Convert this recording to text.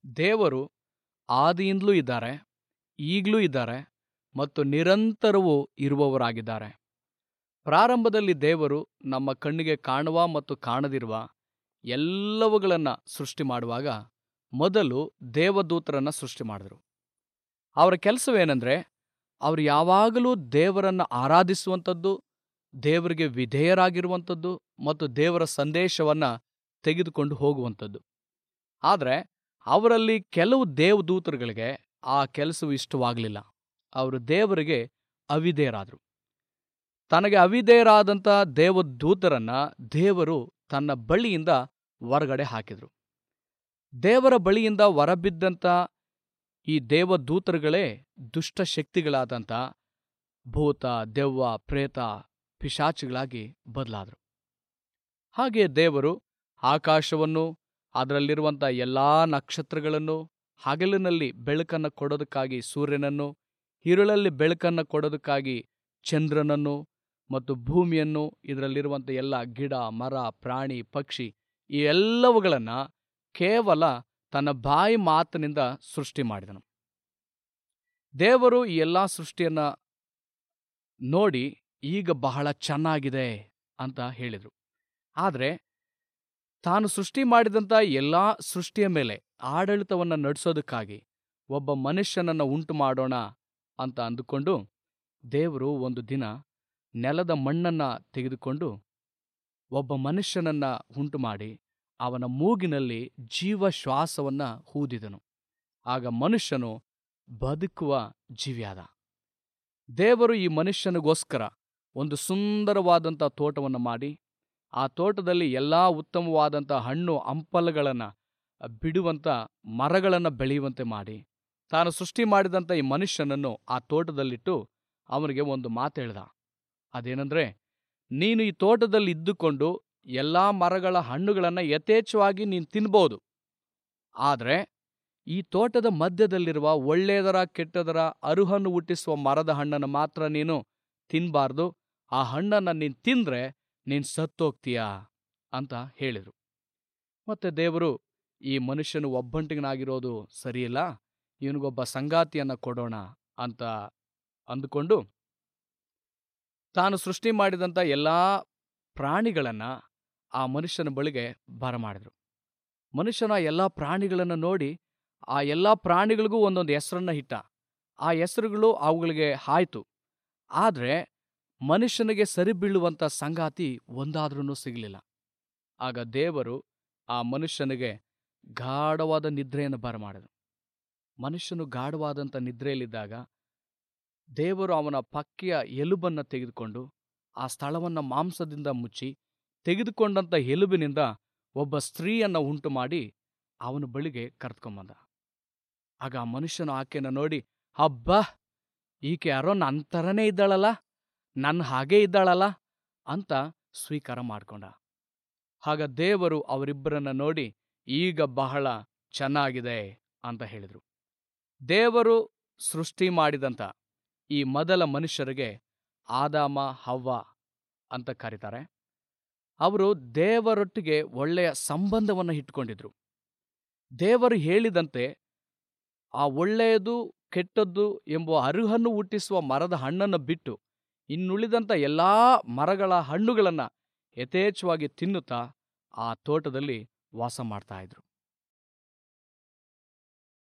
ದೇವರು ಆದಿಯಿಂದಲೂ ಇದ್ದಾರೆ ಈಗಲೂ ಇದ್ದಾರೆ ಮತ್ತು ನಿರಂತರವೂ ಇರುವವರಾಗಿದ್ದಾರೆ ಪ್ರಾರಂಭದಲ್ಲಿ ದೇವರು ನಮ್ಮ ಕಣ್ಣಿಗೆ ಕಾಣುವ ಮತ್ತು ಕಾಣದಿರುವ ಎಲ್ಲವುಗಳನ್ನು ಸೃಷ್ಟಿ ಮಾಡುವಾಗ ಮೊದಲು ದೇವದೂತರನ್ನು ಸೃಷ್ಟಿ ಮಾಡಿದರು ಅವರ ಕೆಲಸವೇನೆಂದರೆ ಅವರು ಯಾವಾಗಲೂ ದೇವರನ್ನು ಆರಾಧಿಸುವಂಥದ್ದು ದೇವರಿಗೆ ವಿಧೇಯರಾಗಿರುವಂಥದ್ದು ಮತ್ತು ದೇವರ ಸಂದೇಶವನ್ನು ತೆಗೆದುಕೊಂಡು ಹೋಗುವಂಥದ್ದು ಆದರೆ ಅವರಲ್ಲಿ ಕೆಲವು ದೇವದೂತರುಗಳಿಗೆ ಆ ಕೆಲಸವು ಇಷ್ಟವಾಗಲಿಲ್ಲ ಅವರು ದೇವರಿಗೆ ಅವಿಧೇಯರಾದರು ತನಗೆ ಅವಿಧೇಯರಾದಂಥ ದೇವದೂತರನ್ನ ದೇವರು ತನ್ನ ಬಳಿಯಿಂದ ಹೊರಗಡೆ ಹಾಕಿದರು ದೇವರ ಬಳಿಯಿಂದ ಹೊರಬಿದ್ದಂಥ ಈ ದೇವದೂತರುಗಳೇ ದುಷ್ಟ ಶಕ್ತಿಗಳಾದಂಥ ಭೂತ ದೆವ್ವ ಪ್ರೇತ ಪಿಶಾಚಿಗಳಾಗಿ ಬದಲಾದರು ಹಾಗೆ ದೇವರು ಆಕಾಶವನ್ನು ಅದರಲ್ಲಿರುವಂಥ ಎಲ್ಲಾ ನಕ್ಷತ್ರಗಳನ್ನು ಹಗಲಿನಲ್ಲಿ ಬೆಳಕನ್ನು ಕೊಡೋದಕ್ಕಾಗಿ ಸೂರ್ಯನನ್ನು ഇരുಳಲ್ಲಿ ಬೆಳಕನ್ನು ಕೊಡೋದಕ್ಕಾಗಿ ಚಂದ್ರನನ್ನು ಮತ್ತು ಭೂಮಿಯನ್ನು ಇದರಲ್ಲಿರುವಂಥ ಎಲ್ಲ ಗಿಡ ಮರ ಪ್ರಾಣಿ ಪಕ್ಷಿ ಈ ಎಲ್ಲವುಗಳನ್ನು ಕೇವಲ ತನ್ನ ಬಾಯಿ ಮಾತಿನಿಂದ ಸೃಷ್ಟಿ ಮಾಡಿದನು ದೇವರು ಈ ಎಲ್ಲ ಸೃಷ್ಟಿಯನ್ನ ನೋಡಿ ಈಗ ಬಹಳ ಚೆನ್ನಾಗಿದೆ ಅಂತ ಹೇಳಿದರು ಆದರೆ ತಾನು ಸೃಷ್ಟಿ ಮಾಡಿದಂಥ ಎಲ್ಲ ಸೃಷ್ಟಿಯ ಮೇಲೆ ಆಡಳಿತವನ್ನು ನಡೆಸೋದಕ್ಕಾಗಿ ಒಬ್ಬ ಮನುಷ್ಯನನ್ನು ಉಂಟು ಮಾಡೋಣ ಅಂತ ಅಂದುಕೊಂಡು ದೇವರು ಒಂದು ದಿನ ನೆಲದ ಮಣ್ಣನ್ನ ತೆಗೆದುಕೊಂಡು ಒಬ್ಬ ಮನುಷ್ಯನನ್ನ ಉಂಟು ಮಾಡಿ ಅವನ ಮೂಗಿನಲ್ಲಿ ಜೀವ ಶ್ವಾಸವನ್ನ ಹೂದಿದನು ಆಗ ಮನುಷ್ಯನು ಬದುಕುವ ಜೀವಿಯಾದ ದೇವರು ಈ ಮನುಷ್ಯನಿಗೋಸ್ಕರ ಒಂದು ಸುಂದರವಾದಂಥ ತೋಟವನ್ನು ಮಾಡಿ ಆ ತೋಟದಲ್ಲಿ ಎಲ್ಲ ಉತ್ತಮವಾದಂಥ ಹಣ್ಣು ಹಂಪಲುಗಳನ್ನು ಬಿಡುವಂಥ ಮರಗಳನ್ನು ಬೆಳೆಯುವಂತೆ ಮಾಡಿ ತಾನು ಸೃಷ್ಟಿ ಮಾಡಿದಂಥ ಈ ಮನುಷ್ಯನನ್ನು ಆ ತೋಟದಲ್ಲಿಟ್ಟು ಅವನಿಗೆ ಒಂದು ಮಾತು ಹೇಳ್ದ ಅದೇನೆಂದರೆ ನೀನು ಈ ತೋಟದಲ್ಲಿ ಇದ್ದುಕೊಂಡು ಎಲ್ಲ ಮರಗಳ ಹಣ್ಣುಗಳನ್ನು ಯಥೇಚ್ಛವಾಗಿ ನೀನು ತಿನ್ಬೋದು ಆದರೆ ಈ ತೋಟದ ಮಧ್ಯದಲ್ಲಿರುವ ಒಳ್ಳೆಯದರ ಕೆಟ್ಟದರ ಅರುಹನ್ನು ಹುಟ್ಟಿಸುವ ಮರದ ಹಣ್ಣನ್ನು ಮಾತ್ರ ನೀನು ತಿನ್ನಬಾರ್ದು ಆ ಹಣ್ಣನ್ನು ನೀನು ತಿಂದರೆ ನೀನು ಸತ್ತೋಗ್ತೀಯಾ ಅಂತ ಹೇಳಿದರು ಮತ್ತೆ ದೇವರು ಈ ಮನುಷ್ಯನು ಒಬ್ಬಂಟಿಗನಾಗಿರೋದು ಸರಿಯಿಲ್ಲ ಇವನಿಗೊಬ್ಬ ಸಂಗಾತಿಯನ್ನು ಕೊಡೋಣ ಅಂತ ಅಂದುಕೊಂಡು ತಾನು ಸೃಷ್ಟಿ ಮಾಡಿದಂಥ ಎಲ್ಲ ಪ್ರಾಣಿಗಳನ್ನು ಆ ಮನುಷ್ಯನ ಬಳಿಗೆ ಬರಮಾಡಿದರು ಮನುಷ್ಯನ ಎಲ್ಲ ಪ್ರಾಣಿಗಳನ್ನು ನೋಡಿ ಆ ಎಲ್ಲ ಪ್ರಾಣಿಗಳಿಗೂ ಒಂದೊಂದು ಹೆಸರನ್ನ ಇಟ್ಟ ಆ ಹೆಸರುಗಳು ಅವುಗಳಿಗೆ ಆಯ್ತು ಆದರೆ ಮನುಷ್ಯನಿಗೆ ಸರಿ ಬೀಳುವಂಥ ಸಂಗಾತಿ ಒಂದಾದ್ರೂ ಸಿಗಲಿಲ್ಲ ಆಗ ದೇವರು ಆ ಮನುಷ್ಯನಿಗೆ ಗಾಢವಾದ ನಿದ್ರೆಯನ್ನು ಬರಮಾಡಿದನು ಮನುಷ್ಯನು ಗಾಢವಾದಂಥ ನಿದ್ರೆಯಲ್ಲಿದ್ದಾಗ ದೇವರು ಅವನ ಪಕ್ಕೆಯ ಎಲುಬನ್ನು ತೆಗೆದುಕೊಂಡು ಆ ಸ್ಥಳವನ್ನು ಮಾಂಸದಿಂದ ಮುಚ್ಚಿ ತೆಗೆದುಕೊಂಡಂಥ ಎಲುಬಿನಿಂದ ಒಬ್ಬ ಸ್ತ್ರೀಯನ್ನು ಉಂಟು ಮಾಡಿ ಅವನ ಬಳಿಗೆ ಕರೆದುಕೊಂಬಂದ ಆಗ ಆ ಮನುಷ್ಯನು ಆಕೆಯನ್ನು ನೋಡಿ ಹಬ್ಬ ಈಕೆ ಯಾರೋ ನನ್ನ ಥರನೇ ಇದ್ದಾಳಲ್ಲ ನನ್ನ ಹಾಗೇ ಇದ್ದಾಳಲ್ಲ ಅಂತ ಸ್ವೀಕಾರ ಮಾಡ್ಕೊಂಡ ಆಗ ದೇವರು ಅವರಿಬ್ಬರನ್ನ ನೋಡಿ ಈಗ ಬಹಳ ಚೆನ್ನಾಗಿದೆ ಅಂತ ಹೇಳಿದರು ದೇವರು ಸೃಷ್ಟಿ ಮಾಡಿದಂಥ ಈ ಮೊದಲ ಮನುಷ್ಯರಿಗೆ ಆದಾಮ ಹವ್ವ ಅಂತ ಕರೀತಾರೆ ಅವರು ದೇವರೊಟ್ಟಿಗೆ ಒಳ್ಳೆಯ ಸಂಬಂಧವನ್ನು ಇಟ್ಕೊಂಡಿದ್ರು ದೇವರು ಹೇಳಿದಂತೆ ಆ ಒಳ್ಳೆಯದು ಕೆಟ್ಟದ್ದು ಎಂಬ ಅರುಹನ್ನು ಹುಟ್ಟಿಸುವ ಮರದ ಹಣ್ಣನ್ನು ಬಿಟ್ಟು ಇನ್ನುಳಿದಂಥ ಎಲ್ಲಾ ಮರಗಳ ಹಣ್ಣುಗಳನ್ನು ಯಥೇಚ್ಛವಾಗಿ ತಿನ್ನುತ್ತಾ ಆ ತೋಟದಲ್ಲಿ ವಾಸ ಮಾಡ್ತಾ ಇದ್ರು